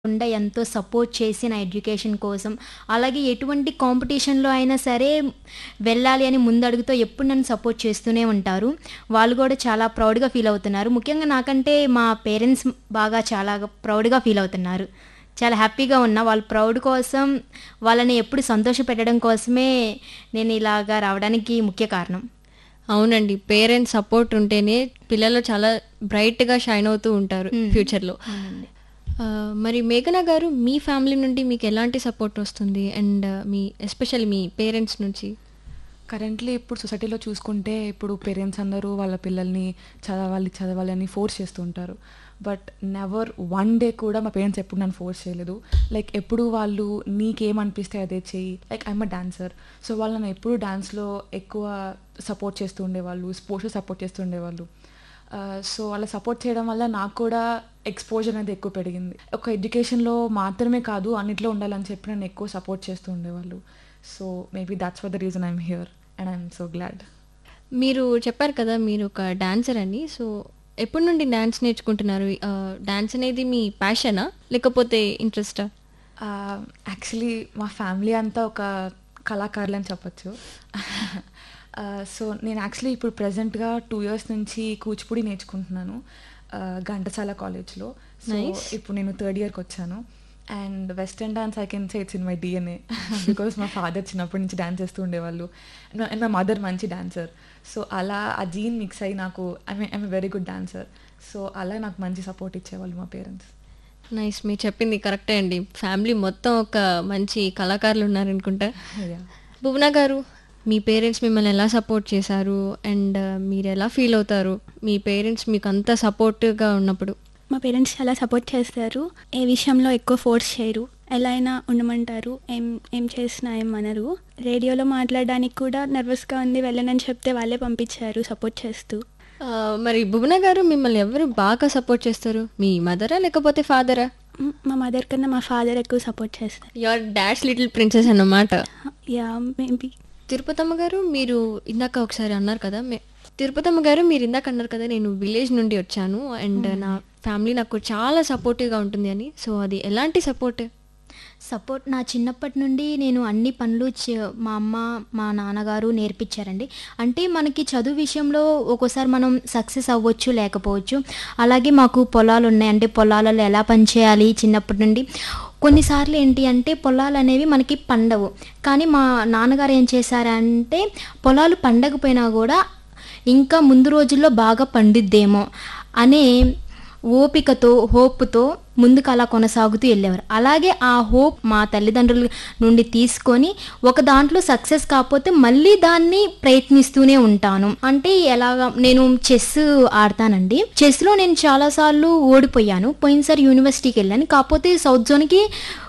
ఉండ ఎంతో సపోర్ట్ చేసి నా ఎడ్యుకేషన్ కోసం అలాగే ఎటువంటి కాంపిటీషన్లో అయినా సరే వెళ్ళాలి అని ముందడుగుతో ఎప్పుడు నన్ను సపోర్ట్ చేస్తూనే ఉంటారు వాళ్ళు కూడా చాలా ప్రౌడ్గా ఫీల్ అవుతున్నారు ముఖ్యంగా నాకంటే మా పేరెంట్స్ బాగా చాలా ప్రౌడ్గా ఫీల్ అవుతున్నారు చాలా హ్యాపీగా ఉన్నా వాళ్ళ ప్రౌడ్ కోసం వాళ్ళని ఎప్పుడు సంతోష పెట్టడం కోసమే నేను ఇలాగా రావడానికి ముఖ్య కారణం అవునండి పేరెంట్స్ సపోర్ట్ ఉంటేనే పిల్లలు చాలా బ్రైట్గా షైన్ అవుతూ ఉంటారు ఫ్యూచర్లో అవునండి ఆ, మరి మేఘన గారు మీ ఫ్యామిలీ నుండి మీకు ఎలాంటి సపోర్ట్ వస్తుంది అండ్ మీ ఎస్పెషల్లీ మీ పేరెంట్స్ నుంచి కరెంట్లీ ఇప్పుడు సొసైటీలో చూసుకుంటే ఇప్పుడు పేరెంట్స్ అందరూ వాళ్ళ పిల్లల్ని చదవాలి చదవాలి అని ఫోర్స్ చేస్తుంటారు బట్ నెవర్ వన్ డే కూడా మా పేరెంట్స్ ఎప్పుడు నన్ను ఫోర్స్ చేయలేదు లైక్ ఎప్పుడు వాళ్ళు నీకేమనిపిస్తే అదే చెయ్యి like I'm a dancer so వాళ్ళు నన్ను ఎప్పుడు డాన్స్లో ఎక్కువ సపోర్ట్ చేస్తూ ఉండేవాళ్ళు స్పోర్ట్స్ సపోర్ట్ చేస్తూ ఉండేవాళ్ళు సో అలా సపోర్ట్ చేయడం వల్ల నాకు కూడా ఎక్స్పోజర్ అనేది ఎక్కువ పెరిగింది ఒక ఎడ్యుకేషన్లో మాత్రమే కాదు అన్నిట్లో ఉండాలని చెప్పి నన్ను ఎక్కువ సపోర్ట్ చేస్తూ ఉండేవాళ్ళు so maybe that's for the reason I'm here and I'm so glad మీరు చెప్పారు కదా మీరు ఒక డాన్సర్ అని సో ఎప్పటి నుండి డాన్స్ నేర్చుకుంటున్నారు డాన్స్ అనేది మీ ప్యాషనా లేకపోతే ఇంట్రెస్టా యాక్చువల్లీ మా ఫ్యామిలీ అంతా ఒక కళాకారులు అని చెప్పచ్చు సో నేను యాక్చువల్లీ ఇప్పుడు ప్రజెంట్గా టూ ఇయర్స్ నుంచి కూచిపూడి నేర్చుకుంటున్నాను uh, ఘంటసాల కాలేజ్లో సో Nice. ఇప్పుడు నేను థర్డ్ ఇయర్కి వచ్చాను and western dance I can say it's in my DNA because మా ఫాదర్ చిన్నప్పటి నుంచి డాన్స్ చేస్తూ ఉండేవాళ్ళు అండ్ మా మదర్ మంచి డాన్సర్ సో అలా ఆ జీన్ మిక్స్ అయ్యి నాకు I mean I'm very good dancer so అలా నాకు మంచి సపోర్ట్ ఇచ్చేవాళ్ళు మా పేరెంట్స్ నైస్ మీరు చెప్పింది కరెక్టే అండి ఫ్యామిలీ మొత్తం ఒక మంచి కళాకారులు ఉన్నారనుకుంటా భువన గారు మీ పేరెంట్స్ మిమ్మల్ని ఎలా సపోర్ట్ చేశారు అండ్ మీరు ఎలా ఫీల్ అవుతారు మీ పేరెంట్స్ మీకు అంత సపోర్ట్గా ఉన్నప్పుడు మా పేరెంట్స్ చాలా సపోర్ట్ చేస్తారు ఏ విషయంలో ఎక్కువ ఫోర్స్ చేయరు ఎలా అయినా ఉండమంటారు ఏం ఏం చేసినా ఏం అనరు రేడియోలో మాట్లాడడానికి కూడా నర్వస్గా ఉంది వెళ్ళనని చెప్తే వాళ్ళే పంపించారు సపోర్ట్ చేస్తూ ఆ, మరి భువన గారు మిమ్మల్ని ఎవరు బాగా సపోర్ట్ చేస్తారు మీ మదరా లేకపోతే ఫాదరా మ్, మా మదర్ కన్నా మా ఫాదర్ ఎక్కువ సపోర్ట్ చేస్తారు యువర్ డాడ్స్ లిటిల్ ప్రిన్సెస్ అన్నమాట యా మేబీ తిరుపతమ్మ గారు మీరు ఇందాక ఒకసారి అన్నారు కదా మే- తిరుపతమ్మ గారు మీరు ఇందాక అన్నారు కదా నేను విలేజ్ నుండి వచ్చాను అండ్ నా ఫ్యామిలీ నాకు చాలా సపోర్టివ్గా ఉంటుంది అని సో అది ఎలాంటి సపోర్ట్ సపోర్ట్ నా చిన్నప్పటి నుండి నేను అన్ని పనులు చే- మా అమ్మ మా నాన్నగారు నేర్పించారండి అంటే మనకి చదువు విషయంలో ఒక్కోసారి మనం సక్సెస్ అవ్వచ్చు లేకపోవచ్చు అలాగే మాకు పొలాలు ఉన్నాయి అంటే పొలాలలో ఎలా పనిచేయాలి చిన్నప్పటి నుండి కొన్నిసార్లు ఏంటి అంటే పొలాలు అనేవి మనకి పండవు కానీ మా నాన్నగారు ఏం చేశారంటే పొలాలు పండకపోయినా కూడా ఇంకా ముందు రోజుల్లో బాగా పండిద్దేమో అనే ఓపికతో హోప్తో ముందుకు అలా కొనసాగుతూ వెళ్ళేవారు అలాగే ఆ హోప్ మా తల్లిదండ్రుల నుండి తీసుకొని ఒక దాంట్లో సక్సెస్ కాకపోతే మళ్ళీ దాన్ని ప్రయత్నిస్తూనే ఉంటాను అంటే ఎలాగా నేను చెస్ ఆడతానండి చెస్లో నేను చాలాసార్లు ఓడిపోయాను పోయినసారి యూనివర్సిటీకి వెళ్ళాను కాకపోతే సౌత్ జోన్కి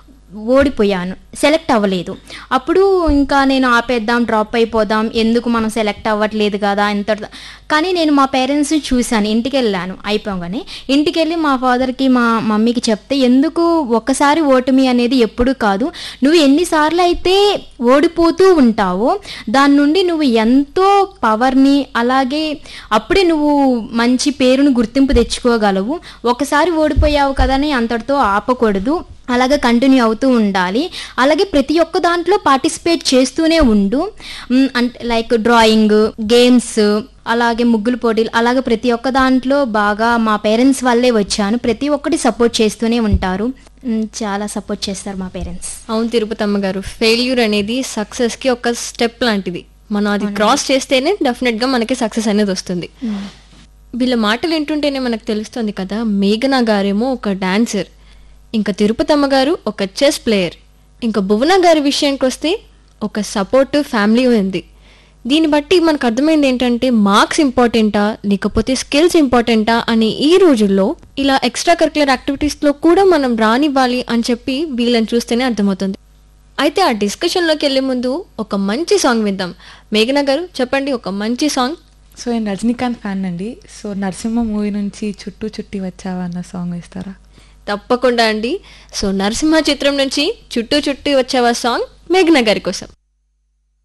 ఓడిపోయాను సెలెక్ట్ అవ్వలేదు అప్పుడు ఇంకా నేను ఆపేద్దాం డ్రాప్ అయిపోదాం ఎందుకు మనం సెలెక్ట్ అవ్వట్లేదు కదా ఇంత కానీ నేను మా పేరెంట్స్ చూశాను ఇంటికి వెళ్ళాను అయిపోగానే ఇంటికి వెళ్ళి మా ఫాదర్కి మా మమ్మీకి చెప్తే ఎందుకు ఒక్కసారి ఓటమి అనేది ఎప్పుడు కాదు నువ్వు ఎన్నిసార్లు అయితే ఓడిపోతూ ఉంటావో దాని నుండి నువ్వు ఎంతో పవర్ని అలాగే అప్పుడే నువ్వు మంచి పేరును గుర్తింపు తెచ్చుకోగలవు ఒకసారి ఓడిపోయావు కదా అని అంతటితో ఆపకూడదు అలాగే కంటిన్యూ అవుతూ ఉండాలి అలాగే ప్రతి ఒక్క దాంట్లో పార్టిసిపేట్ చేస్తూనే ఉండు మ్, అంటే లైక్ డ్రాయింగ్ గేమ్స్ అలాగే ముగ్గులు పోటీలు అలాగే ప్రతి ఒక్క దాంట్లో బాగా మా పేరెంట్స్ వల్లే వచ్చాను ప్రతి ఒక్కటి సపోర్ట్ చేస్తూనే ఉంటారు మ్, చాలా సపోర్ట్ చేస్తారు మా పేరెంట్స్ అవును తిరుపతమ్మ గారు ఫెయిల్యూర్ అనేది సక్సెస్కి ఒక స్టెప్ లాంటిది మనం అది క్రాస్ చేస్తేనే డెఫినెట్గా మనకి సక్సెస్ అనేది వస్తుంది వీళ్ళ మాటలు వింటుంటేనే మనకు తెలుస్తుంది కదా మేఘనా గారేమో ఒక డాన్సర్ ఇంకా తిరుపతమ్మ గారు ఒక చెస్ ప్లేయర్ ఇంకా భువన గారి విషయానికి వస్తే ఒక సపోర్టివ్ ఫ్యామిలీ ఉంది దీన్ని బట్టి మనకు అర్థమైంది ఏంటంటే మార్క్స్ ఇంపార్టెంటా లేకపోతే స్కిల్స్ ఇంపార్టెంటా అని ఈ రోజుల్లో ఇలా ఎక్స్ట్రా కరికులర్ యాక్టివిటీస్లో కూడా మనం రానివ్వాలి అని చెప్పి వీళ్ళని చూస్తేనే అర్థమవుతుంది అయితే ఆ డిస్కషన్లోకి వెళ్ళే ముందు ఒక మంచి సాంగ్ విందాం మేఘనా గారు చెప్పండి ఒక మంచి సాంగ్ సో నేను రజనీకాంత్ ఫ్యాన్ అండి సో నరసింహ మూవీ నుంచి చుట్టూ చుట్టి వచ్చావా అన్న సాంగ్ వేస్తారా తప్పకుండా అండి సో నరసింహ చిత్రం నుంచి చుట్టూ చుట్టూ వచ్చేవా సాంగ్ మేఘనా గారి కోసం